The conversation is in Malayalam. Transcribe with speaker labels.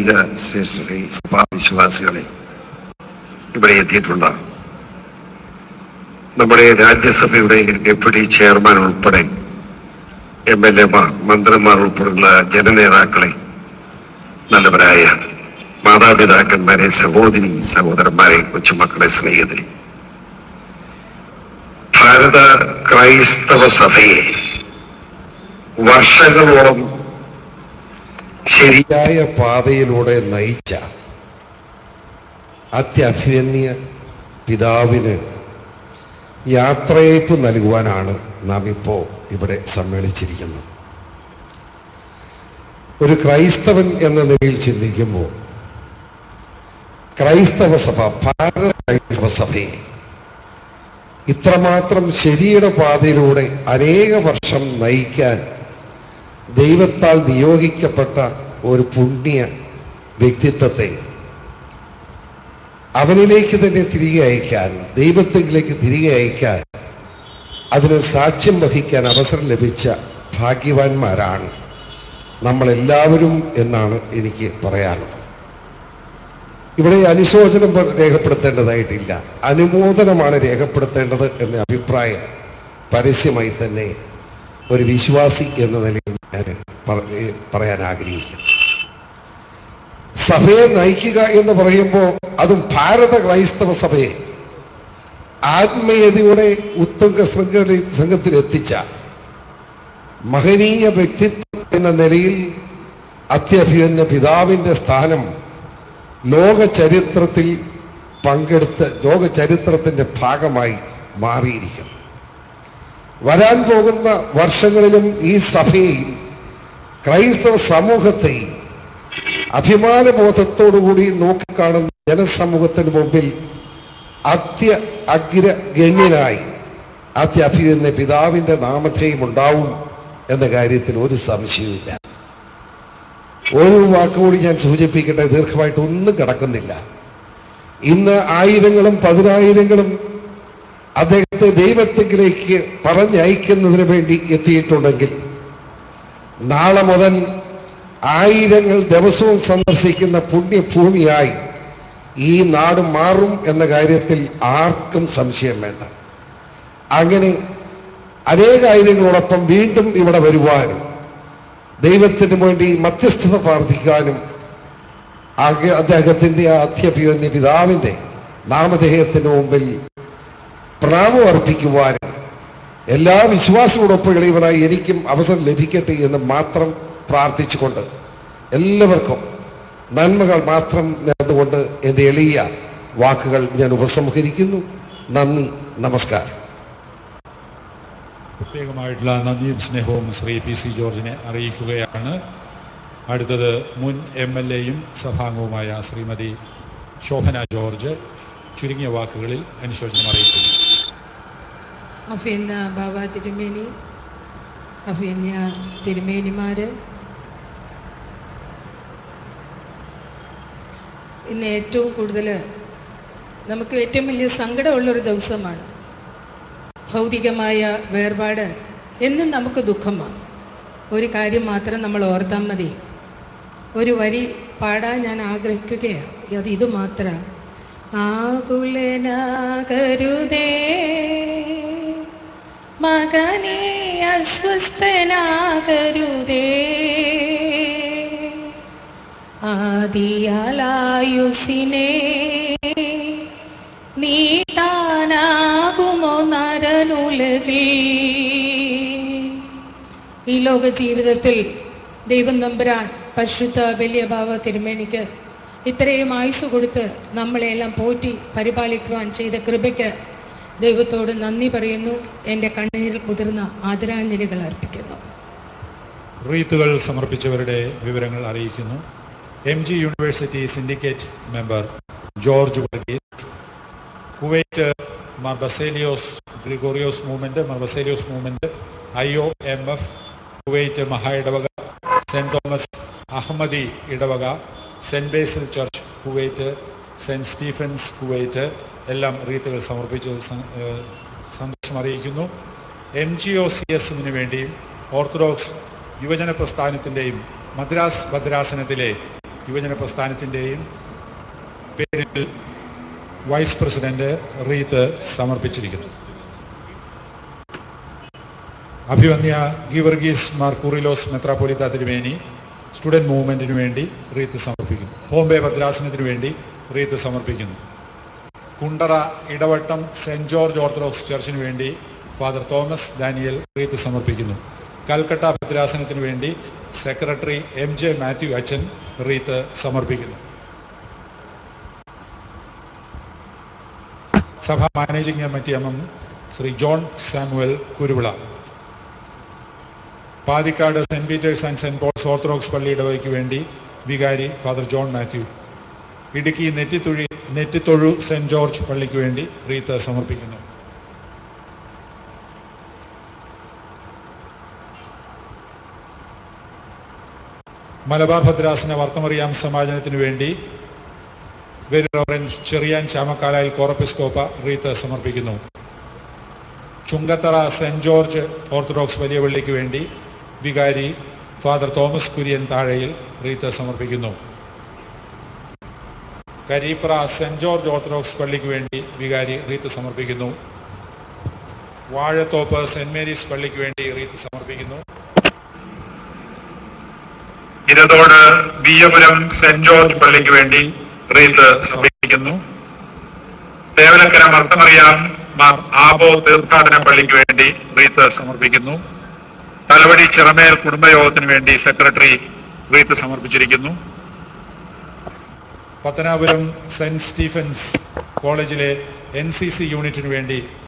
Speaker 1: വൈദിക ശ്രേഷ്ഠരെ സഭാവിശ്വാസികളെ ഇവിടെ എത്തിയിട്ടുണ്ട് നമ്മുടെ രാജ്യസഭയുടെ ഡെപ്യൂട്ടി ചെയർമാൻ ഉൾപ്പെടെ എം എൽ എമാർ മന്ത്രിമാർ ഉൾപ്പെടെയുള്ള ജനനേതാക്കളെ നല്ലവരായ മാതാപിതാക്കന്മാരെ സഹോദരി സഹോദരന്മാരെ കൊച്ചുമക്കളെ സ്നേഹിതരെ ഭാരത ക്രൈസ്തവ സഭയെ വർഷങ്ങളോളം ശരിയായ പാതയിലൂടെ നയിച്ച അത്യഭിവന്യ പിതാവിന് യാത്രയയപ്പ് നൽകുവാനാണ് നാം ഇപ്പോൾ ഇവിടെ സമ്മേളിച്ചിരിക്കുന്നത് ഒരു ക്രൈസ്തവൻ എന്ന നിലയിൽ ചിന്തിക്കുമ്പോൾ ക്രൈസ്തവ സഭ ഭാരത ക്രൈസ്തവ സഭയെ ഇത്രമാത്രം ശരിയുടെ പാതയിലൂടെ അനേക വർഷം നയിക്കാൻ ദൈവത്താൽ നിയോഗിക്കപ്പെട്ട ഒരു പുണ്യ വ്യക്തിത്വത്തെ അവനിലേക്ക് തന്നെ തിരികെ അയക്കാൻ ദൈവത്തിലേക്ക് തിരികെ അയക്കാൻ അതിന് സാക്ഷ്യം വഹിക്കാൻ അവസരം ലഭിച്ച ഭാഗ്യവാന്മാരാണ് നമ്മളെല്ലാവരും എന്നാണ് എനിക്ക് പറയാനുള്ളത് ഇവിടെ അനുശോചനം പ- രേഖപ്പെടുത്തേണ്ടതായിട്ടില്ല അനുമോദനമാണ് രേഖപ്പെടുത്തേണ്ടത് എന്ന അഭിപ്രായം പരസ്യമായി തന്നെ ഒരു വിശ്വാസി എന്ന നിലയിൽ ഞാൻ പറ- ഏ, പറയാൻ ആഗ്രഹിക്കുന്നു സഭയെ നയിക്കുക എന്ന് പറയുമ്പോൾ അതും ഭാരത ക്രൈസ്തവ സഭയെ ആത്മീയതയുടെ ഉത്തുംഗ ശൃംഖല സംഘത്തിൽ എത്തിച്ച മഹനീയ വ്യക്തിത്വം എന്ന നിലയിൽ അത്യഭിമന്യ പിതാവിന്റെ സ്ഥാനം ലോക ചരിത്രത്തിൽ പങ്കെടുത്ത് ലോക ചരിത്രത്തിന്റെ ഭാഗമായി മാറിയിരിക്കും വരാൻ പോകുന്ന വർഷങ്ങളിലും ഈ സഭയെയും ക്രൈസ്തവ സമൂഹത്തെയും അഭിമാനബോധത്തോടുകൂടി നോക്കിക്കാണുന്ന ജനസമൂഹത്തിന് മുമ്പിൽ അത്യ അഗ്രഗണ്യനായി അത്യഭിമന്യ പിതാവിന്റെ നാമധേയം ഉണ്ടാവും എന്ന കാര്യത്തിൽ ഒരു സംശയവുമില്ല ഒരു വാക്കുകൂടി ഞാൻ സൂചിപ്പിക്കട്ടെ ദീർഘമായിട്ട് ഒന്നും കിടക്കുന്നില്ല ഇന്ന് ആയിരങ്ങളും പതിനായിരങ്ങളും അദ്ദേഹത്തെ ദൈവത്തിലേക്ക് പറഞ്ഞയക്കുന്നതിന് വേണ്ടി എത്തിയിട്ടുണ്ടെങ്കിൽ നാളെ മുതൽ ആയിരങ്ങൾ ദിവസവും സന്ദർശിക്കുന്ന പുണ്യഭൂമിയായി ഈ നാട് മാറും എന്ന കാര്യത്തിൽ ആർക്കും സംശയം വേണ്ട അങ്ങനെ അനേകായിരങ്ങളോടൊപ്പം വീണ്ടും ഇവിടെ വരുവാനും ദൈവത്തിന് വേണ്ടി മധ്യസ്ഥത പ്രാർത്ഥിക്കാനും ആകെ- അദ്ദേഹത്തിന്റെ ആ അത്യഭിവന്യ പിതാവിന്റെ നാമധേയത്തിന് മുമ്പിൽ പ്രണാമം അർപ്പിക്കുവാനും എല്ലാ വിശ്വാസങ്ങളോടൊപ്പം ഇളയവനായി എനിക്കും അവസരം ലഭിക്കട്ടെ എന്ന് മാത്രം പ്രാർത്ഥിച്ചുകൊണ്ട് എല്ലാവർക്കും നന്മകൾ മാത്രം നേർന്നുകൊണ്ട് എൻ്റെ എളിയ വാക്കുകൾ ഞാൻ ഉപസംഹരിക്കുന്നു നന്ദി നമസ്കാരം
Speaker 2: പ്രത്യേകമായിട്ടുള്ള നന്ദിയും സ്നേഹവും ശ്രീ പി സി ജോർജിനെ അറിയിക്കുകയാണ് അടുത്തത് മുൻ എം എൽ എയും സഭാംഗവുമായ ശ്രീമതി ശോഭന ജോർജ് ചുരുങ്ങിയ വാക്കുകളിൽ അനുശോചനം അറിയിക്കുന്നു
Speaker 3: അഭിയന്ന ബാബ തിരുമേനി അഭിയന്യ തിരുമേനിമാര് ഇന്ന് ഏറ്റവും കൂടുതൽ നമുക്ക് ഏറ്റവും വലിയ സങ്കടമുള്ളൊരു ദിവസമാണ് ഭൗതികമായ വേർപാട് എന്നും നമുക്ക് ദുഃഖമാണ് ഒരു കാര്യം മാത്രം നമ്മൾ ഓർത്താൽ മതി ഒരു വരി പാടാൻ ഞാൻ ആഗ്രഹിക്കുകയാണ് അത് ഇത് മാത്രം ആകുലനാകരുതേ മകനെ അസ്വസ്ഥനാകരുതേ ആദിയാലായുസിനെ നീട്ടാനാകുമോ നരനുലകിൽ ഈ ലോക ജീവിതത്തിൽ ദൈവം നമ്പുരാൻ പരിശുദ്ധ വലിയ ഭാവ തിരുമേനിക്ക് ഇത്രയും ആയുസ് കൊടുത്ത് നമ്മളെല്ലാം പോറ്റി പരിപാലിക്കുവാൻ ചെയ്ത കൃപയ്ക്ക് ദൈവത്തോട് നന്ദി പറയുന്നു എൻ്റെ കണ്ണീരിൽ കുതിർന്ന ആദരാഞ്ജലികൾ അർപ്പിക്കുന്നു
Speaker 2: റീത്തുകൾ സമർപ്പിച്ചവരുടെ വിവരങ്ങൾ അറിയിക്കുന്നു M G university syndicate member George Varghese Kuwait Mar Baselios Gregorios movement Mar Baselios movement I O M F Kuwait മഹാ ഇടവക സെന്റ് തോമസ് അഹമ്മദി ഇടവക saint Basil church Kuwait saint Stephens Kuwait എല്ലാം റീത്തുകൾ സമർപ്പിച്ച് സ- ഏഹ് സന്തോഷം അറിയിക്കുന്നു എം ജി ഒ സി എസിന് വേണ്ടിയും ഓർത്തഡോക്സ് യുവജന പ്രസ്ഥാനത്തിൻ്റെയും മദ്രാസ് ഭദ്രാസനത്തിലെ യുവജന പ്രസ്ഥാനത്തിൻ്റെയും പേരിൽ വൈസ് പ്രസിഡന്റ് റീത്ത് സമർപ്പിച്ചിരിക്കുന്നു അഭിവന്യ ഗീവർഗീസ് മാർ കുറിലോസ് മെത്രാപ്പൊലിത്ത തിരുമേനി സ്റ്റുഡൻറ് മൂവ്മെന്റിന് വേണ്ടി റീത്ത് സമർപ്പിക്കുന്നു ബോംബെ ഭദ്രാസനത്തിന് വേണ്ടി റീത്ത് സമർപ്പിക്കുന്നു Kundara Idavattam saint George orthodox ചർച്ചിന് വേണ്ടി ഫാദർ തോമസ് ഡാനിയൽ റീത്ത് സമർപ്പിക്കുന്നു കൽക്കട്ട ഭദ്രാസനത്തിന് വേണ്ടി സെക്രട്ടറി എം ജെ മാത്യു അച്ഛൻ റീത്ത് സമർപ്പിക്കുന്നു സഭ മാനേജിംഗ് കമ്മിറ്റി അംഗം Shri John Samuel Kuruvila Pathikkad saint Peters and saint Pauls orthodox പള്ളി ഇടവയ്ക്ക് വേണ്ടി വികാരി father John Mathew Idukki Nettithuzhi Nettithozhu saint George പള്ളിക്ക് വേണ്ടി റീത്ത് സമർപ്പിക്കുന്നു മലബാർ ഭദ്രാസന വർത്തമറിയാം സമാജനത്തിനു വേണ്ടി വെരി റവറൻഡ് ചെറിയാൻ ചാമക്കാലായിൽ കോറപ്പിസ്കോപ്പ റീത്ത് സമർപ്പിക്കുന്നു ചുങ്കത്തറ സെന്റ് ജോർജ് ഓർത്തഡോക്സ് വലിയ പള്ളിക്ക് വേണ്ടി വികാരി ഫാദർ തോമസ് കുര്യൻ താഴയിൽ റീത്ത് സമർപ്പിക്കുന്നു കരീപ്ര സെന്റ് ജോർജ് ഓർത്തഡോക്സ് പള്ളിക്ക് വേണ്ടി വികാരി റീത്ത് സമർപ്പിക്കുന്നു വാഴത്തോപ്പ് സെന്റ് മേരീസ് പള്ളിക്ക് വേണ്ടി റീത്ത് സമർപ്പിക്കുന്നു
Speaker 4: ഇരതോട് ബിയ്യപുരം സെന്റ് ജോർജ് പള്ളിക്ക് വേണ്ടി റീത്ത് സമർപ്പിക്കുന്നു തേവലക്കര മർത്തമറിയാം മാർ ആബോ തീർത്ഥാടന പള്ളിക്ക് വേണ്ടി റീത്ത് സമർപ്പിക്കുന്നു തലവടി ചിറമേൽ കുടുംബയോഗത്തിന് വേണ്ടി സെക്രട്ടറി റീത്ത് സമർപ്പിച്ചിരിക്കുന്നു
Speaker 2: പത്തനാപുരം സെന്റ് സ്റ്റീഫൻസ് കോളേജിലെ എൻ സി സി യൂണിറ്റിന് വേണ്ടി